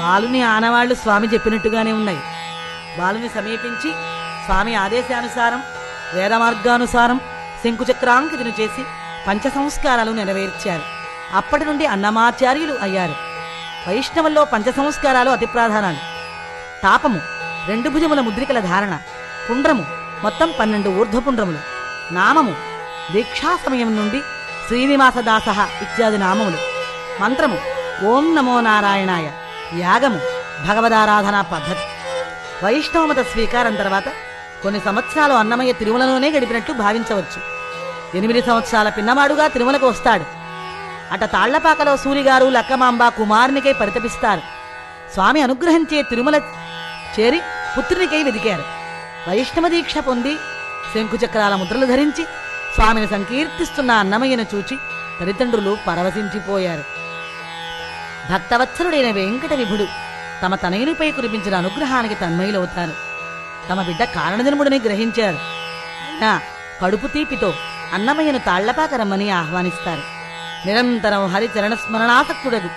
బాలుని ఆనవాళ్లు స్వామి చెప్పినట్టుగానే ఉన్నాయి బాలుని సమీపించి స్వామి ఆదేశానుసారం వేద మార్గానుసారం శంకుచక్రాంకితును చేసి పంచ సంస్కారాలు నెరవేర్చారు అప్పటి నుండి అన్నమాచార్యులు అయ్యారు వైష్ణవుల్లో పంచ సంస్కారాలు అతి ప్రాధానాలు తాపము రెండు భుజముల ముద్రికల ధారణ పుండ్రము మొత్తం పన్నెండు ఊర్ధ్వపుండ్రములు నామము దీక్షా సమయం నుండి శ్రీనివాసదాస ఇత్యాది నామములు మంత్రము ఓం నమో నారాయణాయ యాగము భగవదారాధనా పద్ధతి వైష్ణవమత స్వీకారం తర్వాత కొన్ని సంవత్సరాలు అన్నమయ్య తిరుమలలోనే గడిపినట్టు భావించవచ్చు ఎనిమిది సంవత్సరాల పిన్నవాడుగా తిరుమలకు వస్తాడు అట తాళ్లపాకలో సూరిగారు లక్కమాంబ కుమారునికై పరితపిస్తారు స్వామి అనుగ్రహించే తిరుమల చేరి పుత్రునికై వెదికారు వైష్ణవ దీక్ష పొంది శంకుచక్రాల ముద్రలు ధరించి స్వామిని సంకీర్తిస్తున్న అన్నమయ్యను చూచి తల్లిదండ్రులు పరవశించిపోయారు భక్తవత్సలుడైన వెంకట విభుడు తమ తనయునిపై కురిపించిన అనుగ్రహానికి తన్మయులవుతారు తమ బిడ్డ కారణజన్ముడిని గ్రహించారు అయినా కడుపు తీపితో అన్నమయ్యను తాళ్లపాక రమ్మని ఆహ్వానిస్తారు నిరంతరం హరిచరణ స్మరణాసక్తుడగు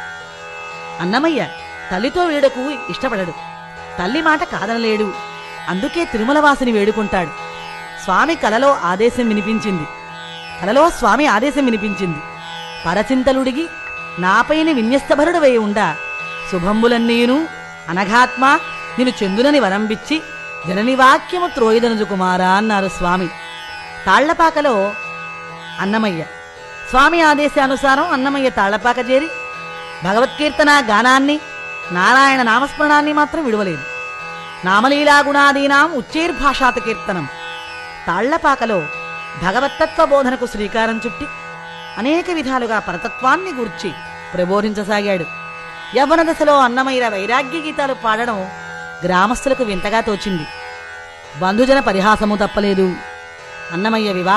అన్నమయ్య తల్లితో వీడకు ఇష్టపడడు తల్లి మాట కాదనలేడు అందుకే తిరుమలవాసిని వేడుకుంటాడు స్వామి కలలో ఆదేశం వినిపించింది కలలో స్వామి ఆదేశం వినిపించింది పరచింతలుడిగి నాపైన విన్యస్తభరుడవై ఉండా శుభంబులన్నీయును అనఘాత్మ నిన్ను చెందునని వరంబిచ్చి జనని వాక్యము త్రోయిదనుజు కుమారా అన్నారు స్వామి తాళ్లపాకలో అన్నమయ్య స్వామి ఆదేశానుసారం అన్నమయ్య తాళ్లపాక చేరి భగవత్కీర్తన గానాన్ని నారాయణ నామస్మరణాన్ని మాత్రం విడవలేదు నామలీలా గుణాదీనాం ఉచ్చైర్భాషాత కీర్తనం తాళ్లపాకలో భగవత్తత్వ బోధనకు శ్రీకారం చుట్టి అనేక విధాలుగా పరతత్వాన్ని గూర్చి ప్రబోధించసాగాడు యవ్వన దశలో అన్నమయ్య వైరాగ్య గీతాలు పాడడం గ్రామస్తులకు వింతగా తోచింది బంధుజన పరిహాసము తప్పలేదు అన్నమయ్య వివాహ